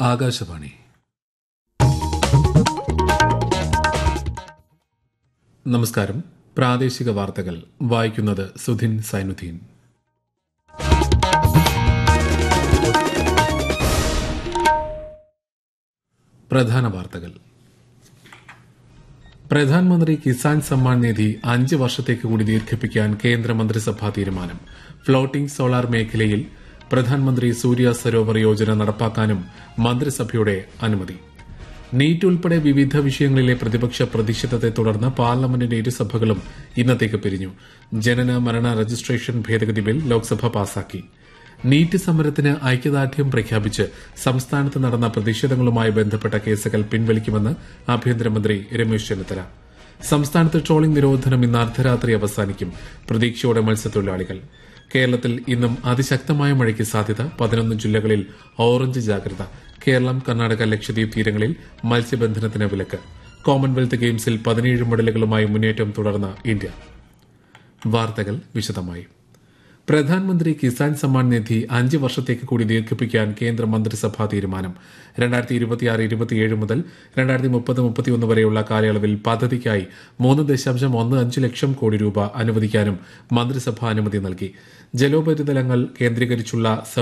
ആകാശവാണി നമസ്കാരം പ്രാദേശിക വാർത്തകൾ വായിക്കുന്നത് സുധിൻ സൈനുദ്ദീൻ പ്രധാന വാർത്തകൾ പ്രധാനമന്ത്രി കിസാൻ സമ്മാൻ നിധി അഞ്ച് വർഷത്തേക്ക് കൂടി ദീർഘിപ്പിക്കാൻ കേന്ദ്രമന്ത്രിസഭാ തീരുമാനം ഫ്ലോട്ടിംഗ് സോളാർ മേഖലയിൽ പ്രധാനമന്ത്രി സൂര്യ സരോവർ യോജന നടപ്പാക്കാനും മന്ത്രിസഭയുടെ അനുമതി നീറ്റ് ഉൾപ്പെടെ വിവിധ വിഷയങ്ങളിലെ പ്രതിപക്ഷ പ്രതിഷേധത്തെ തുടർന്ന് പാർലമെന്റിന്റെ ഇരുസഭകളും ഇന്നത്തേക്ക് പിരിഞ്ഞു ജനന മരണ രജിസ്ട്രേഷൻ ഭേദഗതി ബിൽ ലോക്സഭ പാസാക്കി നീറ്റ് സമരത്തിന് ഐക്യദാർഢ്യം പ്രഖ്യാപിച്ച് സംസ്ഥാനത്ത് നടന്ന പ്രതിഷേധങ്ങളുമായി ബന്ധപ്പെട്ട കേസുകൾ പിൻവലിക്കുമെന്ന് ആഭ്യന്തരമന്ത്രി രമേശ് ചെന്നിത്തല സംസ്ഥാനത്ത് ട്രോളിംഗ് നിരോധനം ഇന്ന് അർദ്ധരാത്രി അവസാനിക്കും പ്രതീക്ഷയോടെ മത്സ്യത്തൊഴിലാളികൾ കേരളത്തിൽ ഇന്നും അതിശക്തമായ മഴയ്ക്ക് സാധ്യത പതിനൊന്ന് ജില്ലകളിൽ ഓറഞ്ച് ജാഗ്രത കേരളം കർണാടക ലക്ഷദ്വീപ് തീരങ്ങളിൽ മത്സ്യബന്ധനത്തിന് വിലക്ക് കോമൺവെൽത്ത് ഗെയിംസിൽ പതിനേഴ് മെഡലുകളുമായി മുന്നേറ്റം തുടർന്ന ഇന്ത്യ വാർത്തകൾ വിശദമായി പ്രധാനമന്ത്രി കിസാൻ സമ്മാൻ നിധി അഞ്ച് വർഷത്തേക്ക് കൂടി ദീർഘിപ്പിക്കാൻ കേന്ദ്ര മന്ത്രിസഭാ തീരുമാനം രണ്ടായിരത്തി ഇരുപത്തിയാറ് ഇരുപത്തിയേഴ് മുതൽ രണ്ടായിരത്തി മുപ്പത് മുപ്പത്തിയൊന്ന് വരെയുള്ള കാലയളവിൽ പദ്ധതിക്കായി മൂന്ന് ദശാംശം ഒന്ന് അഞ്ച് ലക്ഷം കോടി രൂപ അനുവദിക്കാനും മന്ത്രിസഭ അനുമതി നൽകി ജലോപരിതലങ്ങൾ കേന്ദ്രീകരിച്ചുള്ള